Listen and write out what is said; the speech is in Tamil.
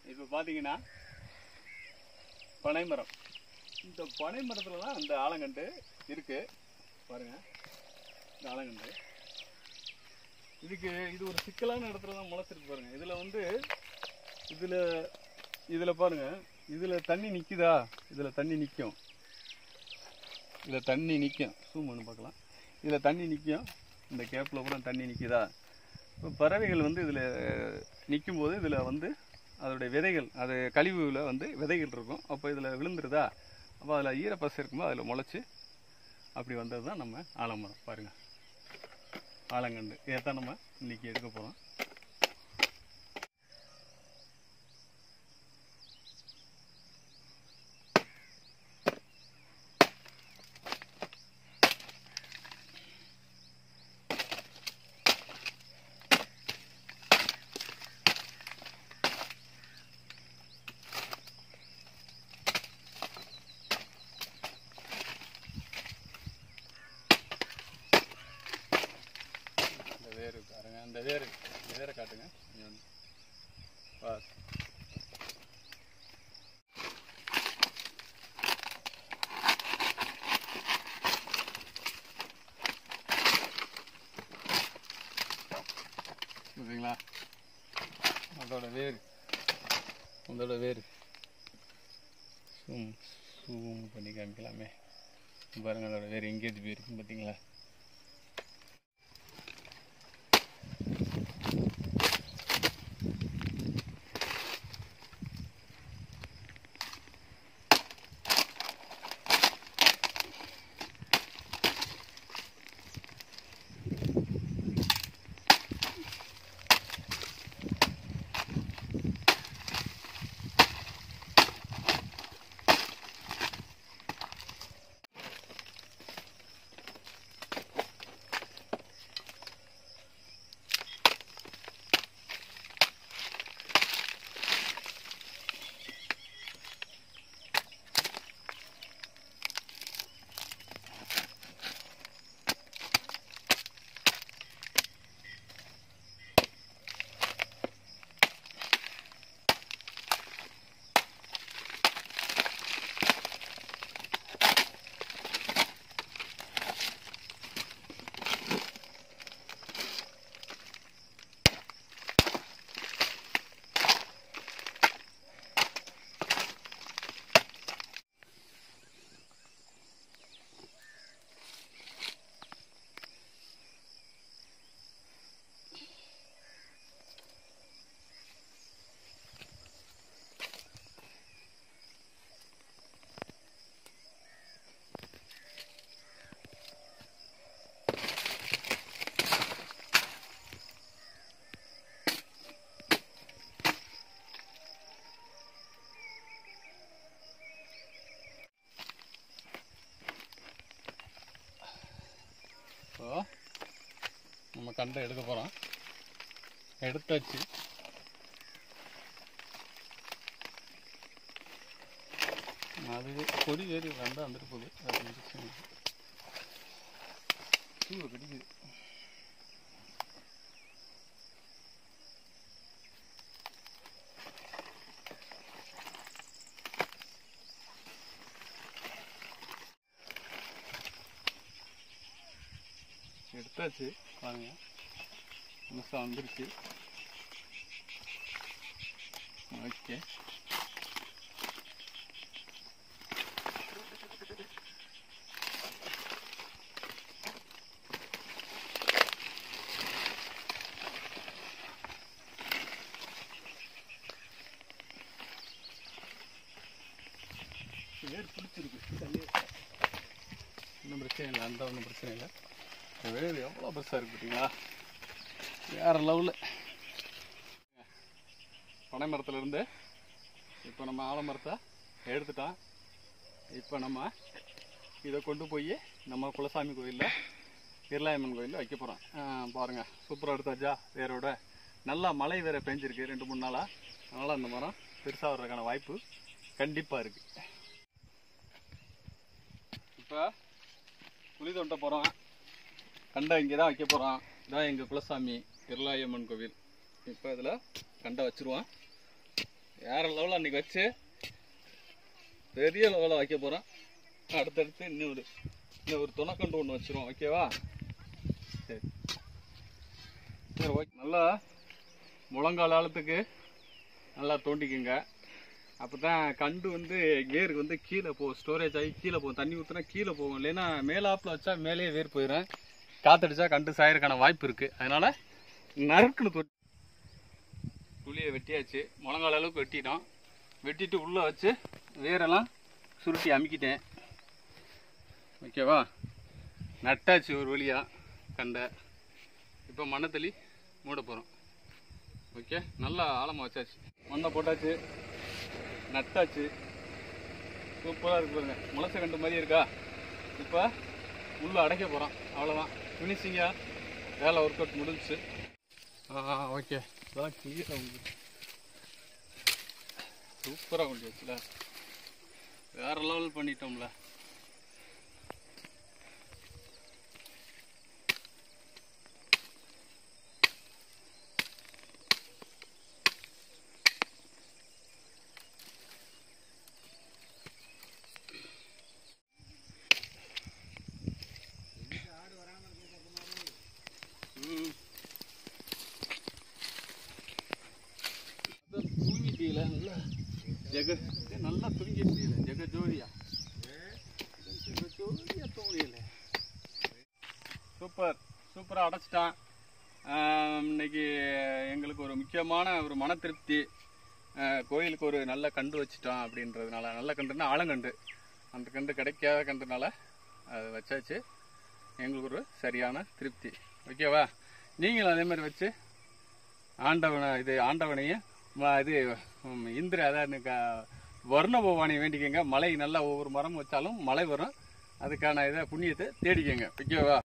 இப்போ பார்த்தீங்கன்னா பனைமரம் இந்த பனை மரத்துல தான் இந்த ஆலங்கண்டு இருக்கு பாருங்க இந்த ஆலங்கண்டு இதுக்கு இது ஒரு சிக்கலான இடத்துல தான் முளைச்சிருக்கு பாருங்க இதுல வந்து இதுல இதுல பாருங்க இதுல தண்ணி நிக்குதா இதுல தண்ணி நிக்கும் இதுல தண்ணி நிக்கும் சூம் பண்ணி பார்க்கலாம் இதுல தண்ணி நிக்கும் இந்த கேப்ல கூட தண்ணி நிக்குதா இப்போ பறவைகள் வந்து இதில் நிற்கும்போது இதில் வந்து அதோடைய விதைகள் அது கழிவுல வந்து விதைகள் இருக்கும் அப்போ இதில் விழுந்துருதா அப்போ அதில் ஈரப்பசை இருக்கும்போது அதில் முளைச்சி அப்படி வந்தது தான் நம்ம ஆலமரம் பாருங்கள் ஆலங்கண்டு இதைத்தான் நம்ம இன்னைக்கு எடுக்க போகிறோம் இந்த வேர் பாருங்க அந்த வேர் இந்த வேரை காட்டுங்க இங்க வந்து. பார் பார்த்தீங்களா அதோட வேர் அதோட வேர் சூம் சூம் பண்ணி காமிக்கலாமே பாருங்க அதோட வேர் எங்கேயாவது போயிருக்குன்னு பார்த்தீங்களா இப்போ நம்ம கண்டை எடுக்க போகிறோம் எடுத்தாச்சு அது கொடி ஏறி ரெண்டா வந்துட்டு போகுது அது பிரச்சனை இல்லை. தூர கடிக்குது எடுத்தாச்சு பாருங்க முழுசாக வந்துருச்சு ஓகே வேர் பிடிச்சிருக்கு தண்ணி ஒன்றும் பிரச்சனை இல்லை அந்த ஒன்றும் பிரச்சனை இல்லை இந்த வேர் எவ்வளோ பெருசாக இருக்கு பார்த்தீங்களா வேற லெவலில் பனை மரத்துலேருந்து இப்போ நம்ம ஆலமரத்தை எடுத்துட்டோம் இப்போ நம்ம இதை கொண்டு போய் நம்ம குலசாமி கோயிலில் இருளாயம்மன் கோயிலில் வைக்க போகிறோம் பாருங்கள் சூப்பராக எடுத்தாச்சா வேரோட நல்லா மழை வேற பெஞ்சிருக்கு ரெண்டு மூணு நாளாக அதனால் அந்த மரம் பெருசாக வர்றதுக்கான வாய்ப்பு கண்டிப்பாக இருக்குது இப்போ குழி தோண்ட போகிறோம் கண்டை இங்கே தான் வைக்க போகிறோம் இதான் எங்கள் குலசாமி இருளாயம்மன் கோவில் இப்போ இதில் கண்டை வச்சுருவோம் வேற லெவலில் அன்னைக்கு வச்சு பெரிய லெவலில் வைக்க போகிறோம் அடுத்தடுத்து இன்னொரு இன்னும் ஒரு துணக்கண்டு ஒன்று வச்சிருவோம் ஓகேவா சரி சரி ஓகே நல்லா முழங்கால் ஆழத்துக்கு நல்லா தோண்டிக்குங்க அப்போ தான் கண்டு வந்து வேருக்கு வந்து கீழே போகும் ஸ்டோரேஜ் ஆகி கீழே போகும் தண்ணி ஊற்றினா கீழே போகும் இல்லைன்னா மேலாப்பில் வச்சா மேலேயே வேர் போயிடும் காத்தடிச்சா கண்டு சாயறதுக்கான வாய்ப்பு இருக்குது அதனால் நறுக்குன்னு தோண்டி குழியை வெட்டியாச்சு முழங்கால் அளவுக்கு வெட்டிட்டோம் வெட்டிட்டு உள்ளே வச்சு வேரெல்லாம் சுருட்டி அமுக்கிட்டேன் ஓகேவா நட்டாச்சு ஒரு வழியா கண்டை இப்போ மண்ணை தள்ளி மூட போகிறோம் ஓகே நல்லா ஆழமாக வச்சாச்சு மண்ணை போட்டாச்சு நட்டாச்சு சூப்பராக இருக்கு பாருங்க முளைச்ச கண்டு மாதிரி இருக்கா இப்போ உள்ள அடைக்க போகிறோம் அவ்வளோதான் ஃபினிஷிங்கா வேலை ஒர்க் அவுட் முடிஞ்சுச்சு ஆ ஓகே அதான் கிளியராக உண்டு சூப்பராக கொண்டு வச்சுல வேற லெவல் பண்ணிட்டோம்ல ம். அதான் தூங்கிட்டீங்களா நல்லா ஜெக ஏய், நல்லா தூங்கிட்டீங்களா ஜெக ஜோதியா ஜெக ஜோதியா தூங்கிடல சூப்பர் சூப்பராக அடைச்சிட்டான் ஆம், இன்னைக்கு எங்களுக்கு ஒரு முக்கியமான ஒரு மன திருப்தி ஆஹ், கோயிலுக்கு ஒரு நல்ல கண்டு வச்சுட்டோம் அப்படின்றதுனால நல்ல கண்டுன்னா ஆலங்கண்டு அந்த கண்டு கிடைக்காத கண்டுனால அது வச்சாச்சு எங்களுக்கு ஒரு சரியான திருப்தி ஓகேவா நீங்களும் அதே மாதிரி வச்சு ஆண்டவனை இது ஆண்டவனையும் ம- இது ம், இந்திர அதான் க- வர்ண பகவானை வேண்டிக்கங்க மழை நல்லா ஒவ்வொரு மரம் வச்சாலும் மழை வரும் அதுக்கான இதை புண்ணியத்தை தேடிக்கங்க ஓகேவா